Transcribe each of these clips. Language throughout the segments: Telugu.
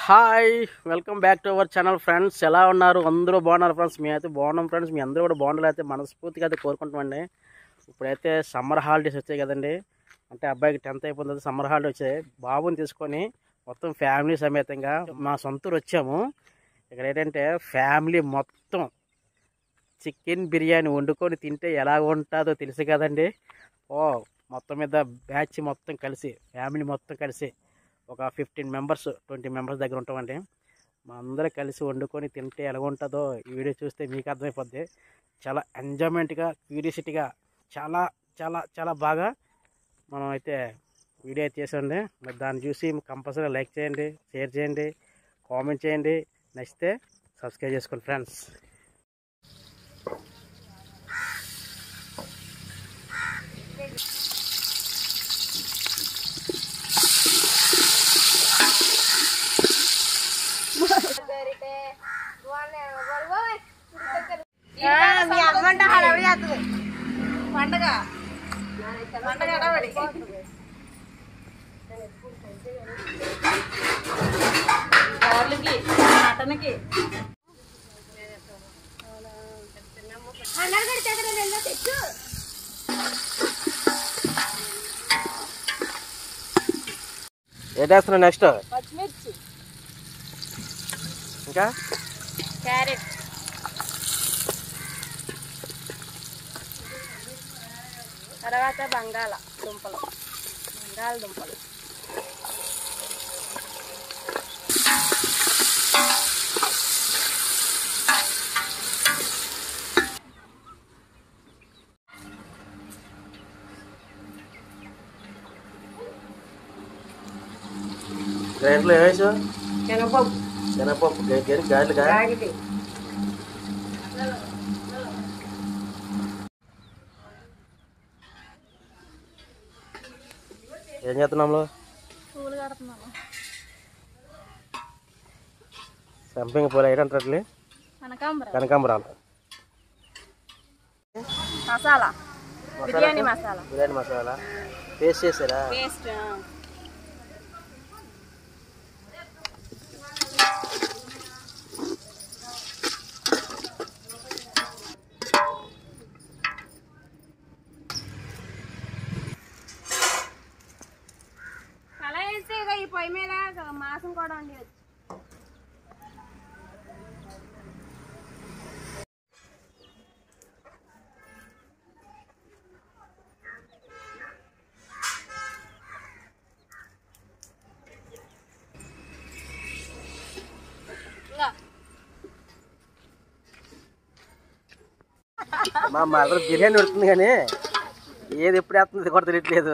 Hi welcome back to our channel friends ఎలా ఉన్నారు అందరూ బాగున్నారు ఫ్రెండ్స్ మీ అయితే బాగున్నాం ఫ్రెండ్స్ మీ అందరూ కూడా బాగుండాలి అయితే మనస్ఫూర్తిగా అయితే కోరుకుంటామండి ఇప్పుడైతే సమ్మర్ హాలిడేస్ వచ్చాయి కదండి అంటే అబ్బాయికి టెన్త్ అయిపోతుంది సమ్మర్ హాలిడే వచ్చాయి బాబుని తీసుకొని మొత్తం ఫ్యామిలీ సమేతంగా మా సొంతూరు వచ్చాము ఇక్కడ ఏంటంటే ఫ్యామిలీ మొత్తం చికెన్ బిర్యానీ వండుకొని తింటే ఎలా ఉంటుందో తెలుసు కదండి ఓ మొత్తం మీద బ్యాచ్ మొత్తం కలిసి ఫ్యామిలీ మొత్తం కలిసి ఒక ఫిఫ్టీన్ మెంబర్స్ ట్వంటీ మెంబర్స్ దగ్గర ఉంటామండి మా అందరూ కలిసి వండుకొని తింటే ఎలా ఉంటుందో ఈ వీడియో చూస్తే మీకు అర్థమైపోద్ది చాలా ఎంజాయ్మెంట్గా క్యూరియాసిటీగా చాలా చాలా చాలా బాగా మనం అయితే వీడియో అయితే చేసామండి మరి దాన్ని చూసి కంపల్సరీ లైక్ చేయండి షేర్ చేయండి కామెంట్ చేయండి నచ్చితే సబ్స్క్రైబ్ చేసుకోండి ఫ్రెండ్స్ మీ అమ్మంట హడావిడి చేస్తుంది పండగ పండగ హడావిడి కార్లకి మటన్కి ఏటేస్తున్నావు నెక్స్ట్ పచ్చిమిర్చి ఇంకా క్యారెట్ తర్వాత బంగాళ దుంపలు బంగాళదుంపలు గ్రైండర్లో ఏమేసావు శనగపప్పు శనగపప్పు గేరి గారెలుగా రాగిటి ఏం చేస్తున్నాంలో పూలు కడుతున్నాను సంపింగ్ పూలు ఏంటంటే కనకాంబరం కనకాంబరాలు మసాలా బిర్యానీ మసాలా బిర్యానీ మసాలా పేస్ట్ చేసారా పేస్ట్ అలా వేస్తే ఇక ఈ పొయ్యి మీద మాసం కూడా ఉండేది ఇంకా మా మదర్ బిర్యానీ ఉడుతుంది కానీ ఏది ఎప్పుడు వేస్తుంది కూడా తెలియట్లేదు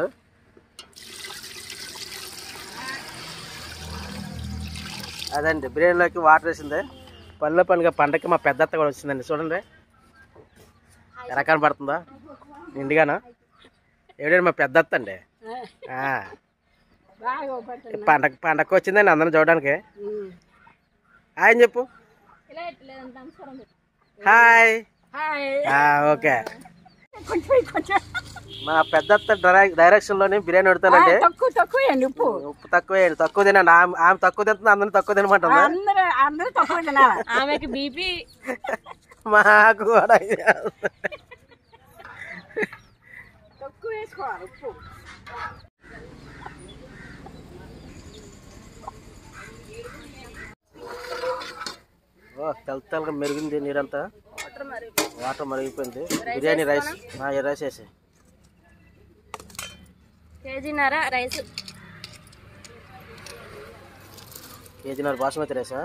అదండి బిర్యానీలోకి వాటర్ వేసింది పనిలో పనిగా పండగకి మా పెద్ద అత్త కూడా వచ్చిందండి చూడండి ఎలా కనపడుతుందా నిండుగాను ఎవడండి మా పెద్ద అత్త అండి ఆ, బాగా పట్టు పండగ పండగకి వచ్చిందండి అందరం చూడడానికి హాయ్ అని చెప్పు ఇలా ఎట్లేదు నమస్కారం చెప్పు. హాయ్ హాయ్ ఆ, ఓకే కొంచెం కొంచెం మా పెద్ద అత్త డైరెక్ డైరెక్షన్లోనే బిర్యానీ పెడతానండి తక్కువ తక్కువ అండి ఉప్పు ఉప్పు తక్కువ వేయండి తక్కువ తినండి ఆమె ఆమె తక్కువ తింటుంది అందరిని తక్కువ తినమంటుంది అందరూ అందరూ తక్కువ తినాలి ఆమెకి బీపీ మాకు కూడా ఇదే. తక్కువ వేసుకోవాలి ఉప్పు ఓ తెల్ల తెల్లగా మెరిగింది నీరంతా వాటర్ మరి వాటర్ మరిగిపోయింది బిర్యానీ రైస్ ఆ, ఈ రైస్ వేసి కేజీన్నర రైస్ కేజీన్నర బాస్మతి రైసా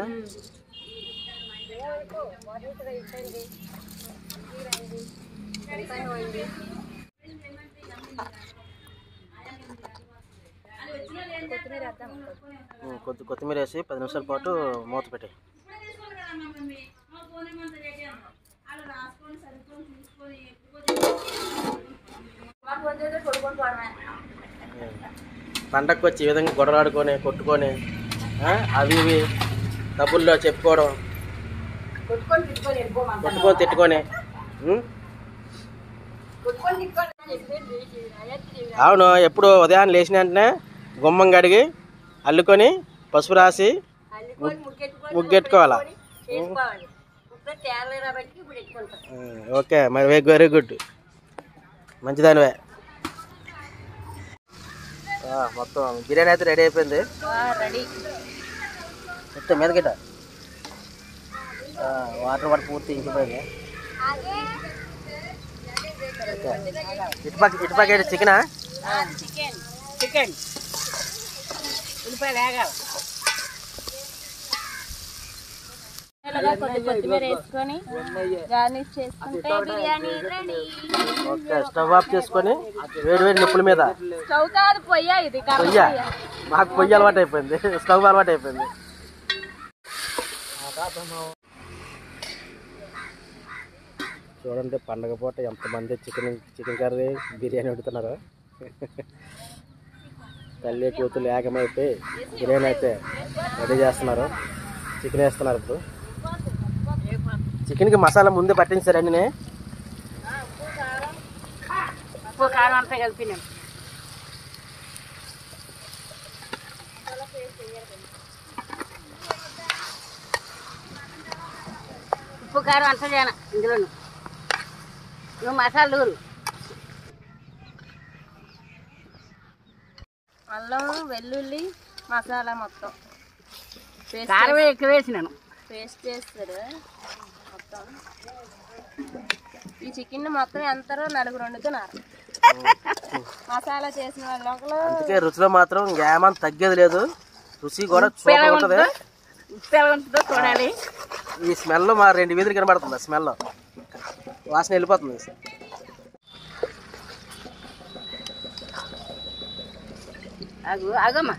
కొత్తిమీర వేద్దాం ఉమ్, కొద్ది కొత్తిమీర వేసి పది నిమిషాల పాటు మూత పెట్టి పండగకి వచ్చి ఈ విధంగా గొడవలాడుకొని కొట్టుకొని ఆ, అవి ఇవి డబ్బుల్లో చెప్పుకోవడం కొట్టుకొని తిట్టుకొని వెళ్ళిపోమంట కొట్టుకొని తిట్టుకొని ఉమ్, కొట్టుకొని తిట్టుకొని అవును ఎప్పుడు ఉదయాన్నే లేచిన వెంటనే గుమ్మం కడిగి అల్లుకొని పసుపు రాసి అల్లుకొని ముగ్గెట్టుకొని ముగ్గెట్టుకోవాలా చేసుకోవాలి ఇప్పుడు తేరలే కాబట్టి ఇప్పుడు ఎట్టుకుంటాం ఆ, ఓకే మరి వెరీ గుడ్ మంచిదానివే ఆ, మొత్తం బిర్యానీ అయితే రెడీ అయిపోయింది రెడీ మొత్తం మీద గిట్ట వాటర్ వాటర్ పూర్తి ఇంకిపోయింది ఓకే. ఇటుపక్క ఇటుపక్క ఏంటి చికెనా చికెన్ చికెన్ ఉల్లిపాయలు వేగాలి కొద్ది కొత్తిమీర వేసుకొని గార్నిష్ చేసుకుంటే biryani ready okay stove off చేసుకొని వేడి వేడి నిప్పుల మీద స్టవ్ కాదు పొయ్య ఇది పొయ్య మాకు పొయ్యి అలవాటు అయిపోయింది స్టవ్ అలవాటు అయిపోయింది చూడండి పండగ పూట ఎంతమంది చికెన్ చికెన్ కర్రీ బిర్యానీ వండుతున్నారు తల్లి కూతురు ఏకమైపోయి బిర్యానీ అయితే రెడీ చేస్తున్నారు చికెన్ వేస్తున్నారు ఇప్పుడు చికెన్కి మసాలా ముందే పట్టించారండి నేను ఉప్పు కారం అంతా కలిపినాం ఉప్పు కారం అంతా చేయను ఇందులోను నువ్వు మసాలా నూరు అల్లం వెల్లుల్లి మసాలా మొత్తం కారం ఎక్కువ వేసినాను పేస్ట్ చేస్తారు మొత్తం ఈ చికెన్ మొత్తం ఎంతరో నలుగురు వండుతున్నారు మసాలా చేసిన వాళ్ళ లోపల అందుకే రుచిలో మాత్రం ఏమని తగ్గేది లేదు రుచి కూడా సూపర్ ఉంటుంది ఉప్పు ఎలా ఉంటుందో చూడాలి ఈ స్మెల్ మా రెండు వీధులు కనబడుతుంది ఆ స్మెల్ వాసన వెళ్ళిపోతుంది ఆగు ఆగమ్మా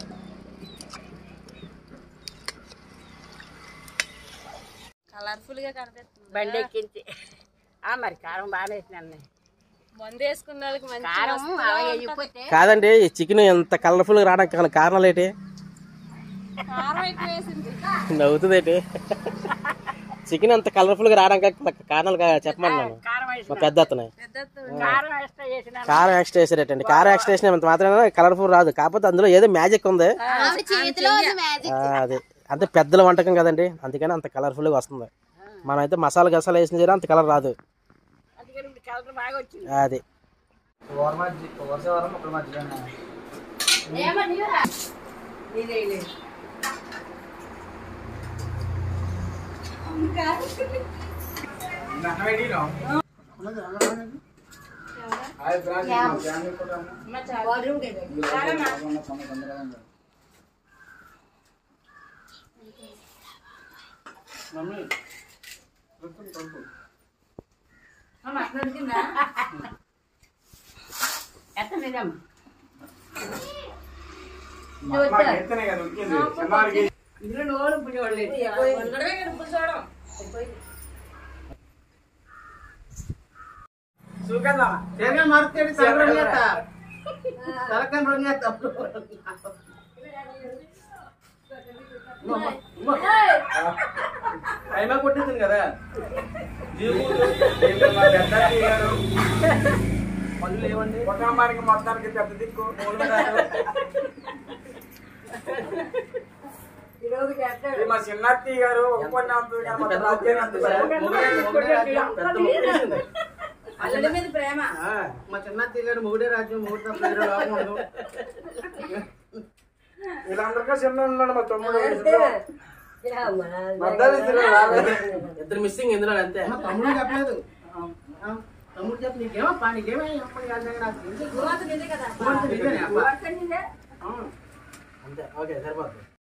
కలర్ఫుల్ గా కనిపిస్తుంది బండి ఎక్కించి ఆ మరి కారం బాగా వేసినాను మందు వేసుకున్న వాళ్ళకి మంచి కారం అయిపోతే కాదండి ఈ చికెన్ ఎంత కలర్ఫుల్ రావడానికి గల కారణాలు ఏంటి కారం ఎక్కువ వేసింది నవ్వుతుంది ఏంటి చికెన్ అంత కలర్ఫుల్ గా రావడానికి గల కారణాలు కా- చెప్పమన్నాను కారం మా పెద్ద అతను కారం ఎక్స్ట్రా చేసిన కారం ఎక్స్ట్రా వేసారటండి కారం ఎక్స్ట్రా వేసిన మాత్రమే కలర్ఫుల్ రాదు కాకపోతే అందులో ఏదో మ్యాజిక్ ఉంది చేతిలో ఆ, అది అంటే పెద్దల వంటకం కదండి అందుకని అంత కలర్ఫుల్ గా వస్తుంది మనం అయితే మసాలా గసాలు వేసిన సరే అంత కలర్ రాదు కలర్ బాగా వచ్చింది అది ఎంత నిజం ఇందులో నోరు పుడి అయినా కొట్టింది కదా పళ్ళు లేవండి కుటుంబానికి మొత్తానికి పెద్ద దిక్కు ఇది మా చిన్నత్తి గారు ఉపన్యాసం గారు మొత్తం రాజ్యాన్ని అందిస్తారు. అల్లడి మీద ప్రేమ మా చిన్న తిరిగాడు మొగుడే రాజ్యం మొగుడు తప్ప వేరే లోకం ఉండదు. వీళ్ళందరికీ చిన్న ఉన్నాడు మా తమ్ముడు మద్దతు ఇద్దరు రాలేదు. ఇద్దరు మిస్సింగ్ ఇందులో అంతే తమ్ముడు చెప్పలేదు తమ్ముడు చెప్పు నీకేమో పా నీకేమో ఎప్పుడు కాదు నాకు ఎందుకు? కదా నిజమే అబ్బా. అంతే ఓకే సరిపోతుంది